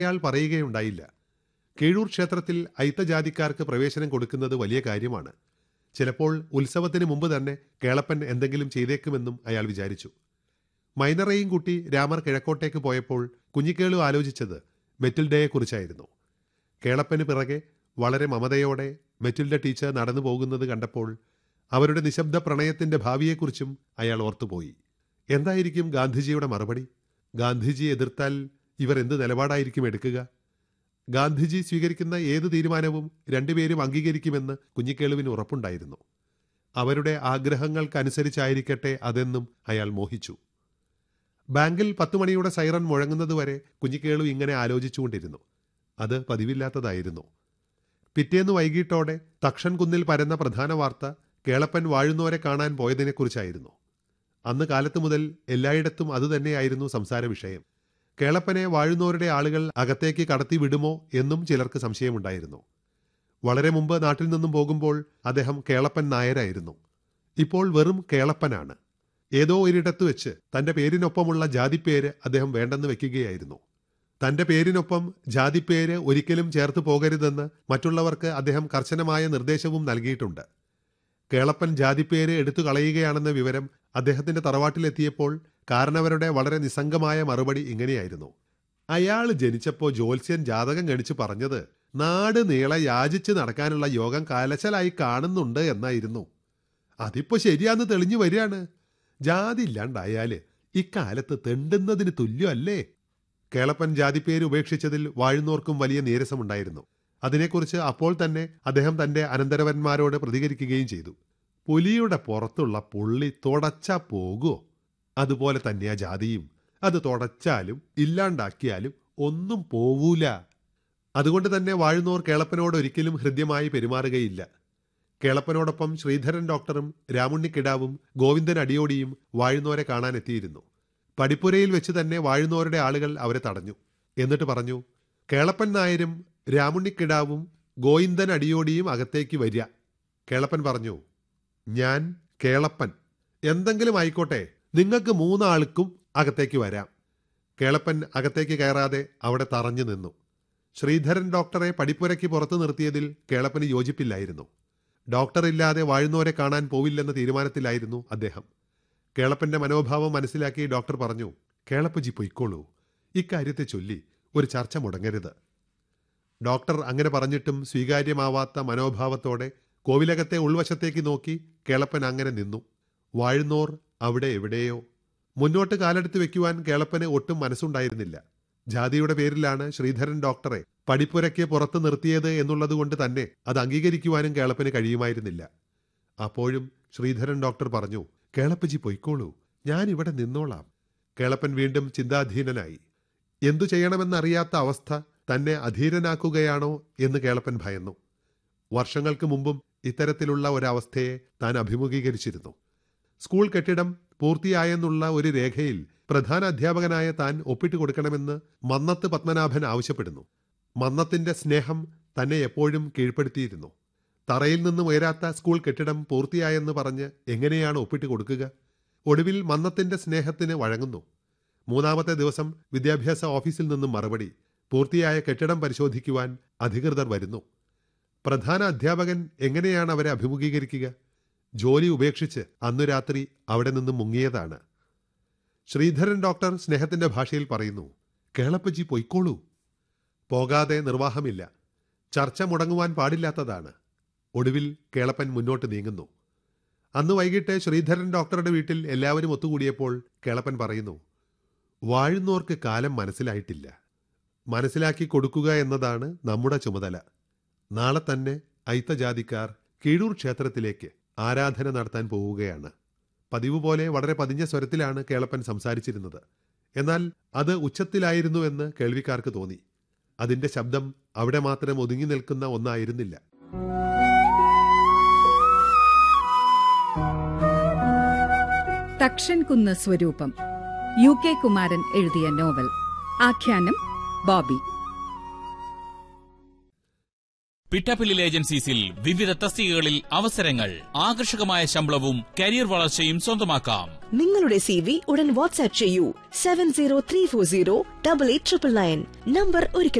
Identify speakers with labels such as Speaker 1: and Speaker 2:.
Speaker 1: അയാൾ പറയുകയുണ്ടായില്ല കീഴൂർ ക്ഷേത്രത്തിൽ അയിത്തജാതിക്കാർക്ക് പ്രവേശനം കൊടുക്കുന്നത് വലിയ കാര്യമാണ് ചിലപ്പോൾ ഉത്സവത്തിന് മുമ്പ് തന്നെ കേളപ്പൻ എന്തെങ്കിലും ചെയ്തേക്കുമെന്നും അയാൾ വിചാരിച്ചു മൈനറേയും കുട്ടി രാമർ കിഴക്കോട്ടേക്ക് പോയപ്പോൾ കുഞ്ഞിക്കേളു ആലോചിച്ചത് മെറ്റിൽഡയെക്കുറിച്ചായിരുന്നു കേളപ്പന് പിറകെ വളരെ മമതയോടെ മെറ്റിൽഡ ടീച്ചർ നടന്നു പോകുന്നത് കണ്ടപ്പോൾ അവരുടെ നിശബ്ദ പ്രണയത്തിന്റെ ഭാവിയെക്കുറിച്ചും അയാൾ ഓർത്തുപോയി എന്തായിരിക്കും ഗാന്ധിജിയുടെ മറുപടി ഗാന്ധിജി എതിർത്താൽ ഇവർ എന്ത് നിലപാടായിരിക്കും എടുക്കുക ഗാന്ധിജി സ്വീകരിക്കുന്ന ഏത് തീരുമാനവും രണ്ടുപേരും അംഗീകരിക്കുമെന്ന് കുഞ്ഞിക്കേളുവിന് ഉറപ്പുണ്ടായിരുന്നു അവരുടെ ആഗ്രഹങ്ങൾക്കനുസരിച്ചായിരിക്കട്ടെ അതെന്നും അയാൾ മോഹിച്ചു ബാങ്കിൽ പത്തു മണിയുടെ സൈറൺ മുഴങ്ങുന്നതുവരെ കുഞ്ഞിക്കേളു ഇങ്ങനെ ആലോചിച്ചുകൊണ്ടിരുന്നു അത് പതിവില്ലാത്തതായിരുന്നു പിറ്റേന്ന് വൈകിട്ടോടെ തക്ഷൻ കുന്നിൽ പരന്ന പ്രധാന വാർത്ത കേളപ്പൻ വാഴുന്നവരെ കാണാൻ പോയതിനെക്കുറിച്ചായിരുന്നു അന്ന് കാലത്ത് മുതൽ എല്ലായിടത്തും അതുതന്നെയായിരുന്നു സംസാര വിഷയം കേളപ്പനെ വാഴുന്നവരുടെ ആളുകൾ അകത്തേക്ക് കടത്തി വിടുമോ എന്നും ചിലർക്ക് സംശയമുണ്ടായിരുന്നു വളരെ മുമ്പ് നാട്ടിൽ നിന്നും പോകുമ്പോൾ അദ്ദേഹം കേളപ്പൻ നായരായിരുന്നു ഇപ്പോൾ വെറും കേളപ്പനാണ് ഏതോ ഒരിടത്ത് വെച്ച് തന്റെ പേരിനൊപ്പമുള്ള ജാതിപ്പേര് അദ്ദേഹം വേണ്ടെന്ന് വെക്കുകയായിരുന്നു തന്റെ പേരിനൊപ്പം ജാതിപ്പേര് ഒരിക്കലും ചേർത്ത് പോകരുതെന്ന് മറ്റുള്ളവർക്ക് അദ്ദേഹം കർശനമായ നിർദ്ദേശവും നൽകിയിട്ടുണ്ട് കേളപ്പൻ ജാതിപ്പേര് എടുത്തു കളയുകയാണെന്ന വിവരം അദ്ദേഹത്തിന്റെ തറവാട്ടിലെത്തിയപ്പോൾ കാരണവരുടെ വളരെ നിസ്സംഗമായ മറുപടി ഇങ്ങനെയായിരുന്നു അയാൾ ജനിച്ചപ്പോൾ ജ്യോത്സ്യൻ ജാതകം ഗണിച്ച് പറഞ്ഞത് നാട് നീളെ യാചിച്ച് നടക്കാനുള്ള യോഗം കലശലായി കാണുന്നുണ്ട് എന്നായിരുന്നു അതിപ്പോ ശരിയാന്ന് തെളിഞ്ഞു വരികയാണ് ജാതി ഇല്ലാണ്ടായാല് ഇക്കാലത്ത് തെണ്ടുന്നതിന് തുല്യമല്ലേ കേളപ്പൻ ജാതിപ്പേര് ഉപേക്ഷിച്ചതിൽ വാഴുന്നോർക്കും വലിയ നീരസമുണ്ടായിരുന്നു അതിനെക്കുറിച്ച് അപ്പോൾ തന്നെ അദ്ദേഹം തന്റെ അനന്തരവന്മാരോട് പ്രതികരിക്കുകയും ചെയ്തു പുലിയുടെ പുറത്തുള്ള പുള്ളി തുടച്ചാ പോകുമോ അതുപോലെ തന്നെയാ ജാതിയും അത് തുടച്ചാലും ഇല്ലാണ്ടാക്കിയാലും ഒന്നും പോവൂല അതുകൊണ്ട് തന്നെ വാഴുന്നോർ കേളപ്പനോട് ഒരിക്കലും ഹൃദ്യമായി പെരുമാറുകയില്ല കേളപ്പനോടൊപ്പം ശ്രീധരൻ ഡോക്ടറും രാമുണ്ണിക്കിടാവും ഗോവിന്ദൻ അടിയോടിയും വാഴുന്നോരെ കാണാനെത്തിയിരുന്നു പടിപ്പുരയിൽ വെച്ച് തന്നെ വാഴുന്നോരുടെ ആളുകൾ അവരെ തടഞ്ഞു എന്നിട്ട് പറഞ്ഞു കേളപ്പൻ നായരും രാമുണ്ണിക്കിടാവും ഗോവിന്ദൻ അടിയോടിയും അകത്തേക്ക് വരിക കേളപ്പൻ പറഞ്ഞു ഞാൻ കേളപ്പൻ എന്തെങ്കിലും ആയിക്കോട്ടെ നിങ്ങൾക്ക് മൂന്നാൾക്കും അകത്തേക്ക് വരാം കേളപ്പൻ അകത്തേക്ക് കയറാതെ അവിടെ തറഞ്ഞു നിന്നു ശ്രീധരൻ ഡോക്ടറെ പടിപ്പുരയ്ക്ക് പുറത്തു നിർത്തിയതിൽ കേളപ്പന് യോജിപ്പില്ലായിരുന്നു ഡോക്ടർ ഇല്ലാതെ വാഴുന്നവരെ കാണാൻ പോവില്ലെന്ന തീരുമാനത്തിലായിരുന്നു അദ്ദേഹം കേളപ്പന്റെ മനോഭാവം മനസ്സിലാക്കി ഡോക്ടർ പറഞ്ഞു കേളപ്പജി പൊയ്ക്കോളൂ ഇക്കാര്യത്തെ ചൊല്ലി ഒരു ചർച്ച മുടങ്ങരുത് ഡോക്ടർ അങ്ങനെ പറഞ്ഞിട്ടും സ്വീകാര്യമാവാത്ത മനോഭാവത്തോടെ കോവിലകത്തെ ഉൾവശത്തേക്ക് നോക്കി കേളപ്പൻ അങ്ങനെ നിന്നു വാഴുന്നോർ അവിടെ എവിടെയോ മുന്നോട്ട് കാലെടുത്ത് വെക്കുവാൻ കേളപ്പന് ഒട്ടും മനസ്സുണ്ടായിരുന്നില്ല ജാതിയുടെ പേരിലാണ് ശ്രീധരൻ ഡോക്ടറെ പടിപ്പുരയ്ക്ക് പുറത്ത് നിർത്തിയത് എന്നുള്ളതുകൊണ്ട് തന്നെ അത് അംഗീകരിക്കുവാനും കേളപ്പന് കഴിയുമായിരുന്നില്ല അപ്പോഴും ശ്രീധരൻ ഡോക്ടർ പറഞ്ഞു കേളപ്പജി പൊയ്ക്കോളൂ ഞാൻ ഇവിടെ നിന്നോളാം കേളപ്പൻ വീണ്ടും ചിന്താധീനനായി എന്തു ചെയ്യണമെന്നറിയാത്ത അവസ്ഥ തന്നെ അധീരനാക്കുകയാണോ എന്ന് കേളപ്പൻ ഭയന്നു വർഷങ്ങൾക്ക് മുമ്പും ഇത്തരത്തിലുള്ള ഒരവസ്ഥയെ താൻ അഭിമുഖീകരിച്ചിരുന്നു സ്കൂൾ കെട്ടിടം പൂർത്തിയായെന്നുള്ള ഒരു രേഖയിൽ പ്രധാന അധ്യാപകനായ താൻ ഒപ്പിട്ട് കൊടുക്കണമെന്ന് മന്നത്ത് പത്മനാഭൻ ആവശ്യപ്പെടുന്നു മന്നത്തിന്റെ സ്നേഹം തന്നെ എപ്പോഴും കീഴ്പ്പെടുത്തിയിരുന്നു തറയിൽ നിന്നും ഉയരാത്ത സ്കൂൾ കെട്ടിടം പൂർത്തിയായെന്ന് പറഞ്ഞ് എങ്ങനെയാണ് ഒപ്പിട്ട് കൊടുക്കുക ഒടുവിൽ മന്നത്തിന്റെ സ്നേഹത്തിന് വഴങ്ങുന്നു മൂന്നാമത്തെ ദിവസം വിദ്യാഭ്യാസ ഓഫീസിൽ നിന്നും മറുപടി പൂർത്തിയായ കെട്ടിടം പരിശോധിക്കുവാൻ അധികൃതർ വരുന്നു പ്രധാന അധ്യാപകൻ എങ്ങനെയാണ് അവരെ അഭിമുഖീകരിക്കുക ജോലി ഉപേക്ഷിച്ച് അന്നു രാത്രി അവിടെ നിന്ന് മുങ്ങിയതാണ് ശ്രീധരൻ ഡോക്ടർ സ്നേഹത്തിന്റെ ഭാഷയിൽ പറയുന്നു കേളപ്പജി പൊയ്ക്കോളൂ പോകാതെ നിർവാഹമില്ല ചർച്ച മുടങ്ങുവാൻ പാടില്ലാത്തതാണ് ഒടുവിൽ കേളപ്പൻ മുന്നോട്ട് നീങ്ങുന്നു അന്ന് വൈകിട്ട് ശ്രീധരൻ ഡോക്ടറുടെ വീട്ടിൽ എല്ലാവരും ഒത്തുകൂടിയപ്പോൾ കേളപ്പൻ പറയുന്നു വാഴുന്നോർക്ക് കാലം മനസ്സിലായിട്ടില്ല മനസ്സിലാക്കി കൊടുക്കുക എന്നതാണ് നമ്മുടെ ചുമതല നാളെ തന്നെ അയിത്തജാതിക്കാർ കീഴൂർ ക്ഷേത്രത്തിലേക്ക് ആരാധന നടത്താൻ പോവുകയാണ് പതിവ് പോലെ വളരെ പതിഞ്ഞ സ്വരത്തിലാണ് കേളപ്പൻ സംസാരിച്ചിരുന്നത് എന്നാൽ അത് ഉച്ചത്തിലായിരുന്നുവെന്ന് കേൾവിക്കാർക്ക് തോന്നി അതിന്റെ ശബ്ദം അവിടെ മാത്രം ഒതുങ്ങി നിൽക്കുന്ന ഒന്നായിരുന്നില്ല
Speaker 2: തക്ഷൻ കുന്ന് സ്വരൂപം യു കെ കുമാരൻ എഴുതിയ നോവൽ ആഖ്യാനം ബോബി
Speaker 3: പിട്ടാപ്പില്ലിൽ ഏജൻസീസിൽ വിവിധ തസ്തികകളിൽ അവസരങ്ങൾ ആകർഷകമായ ശമ്പളവും കരിയർ വളർച്ചയും സ്വന്തമാക്കാം
Speaker 4: നിങ്ങളുടെ സി വി ഉടൻ വാട്സ്ആപ്പ് ചെയ്യൂ seven zero three four zero double eight triple nine number ഒരിക്കൽ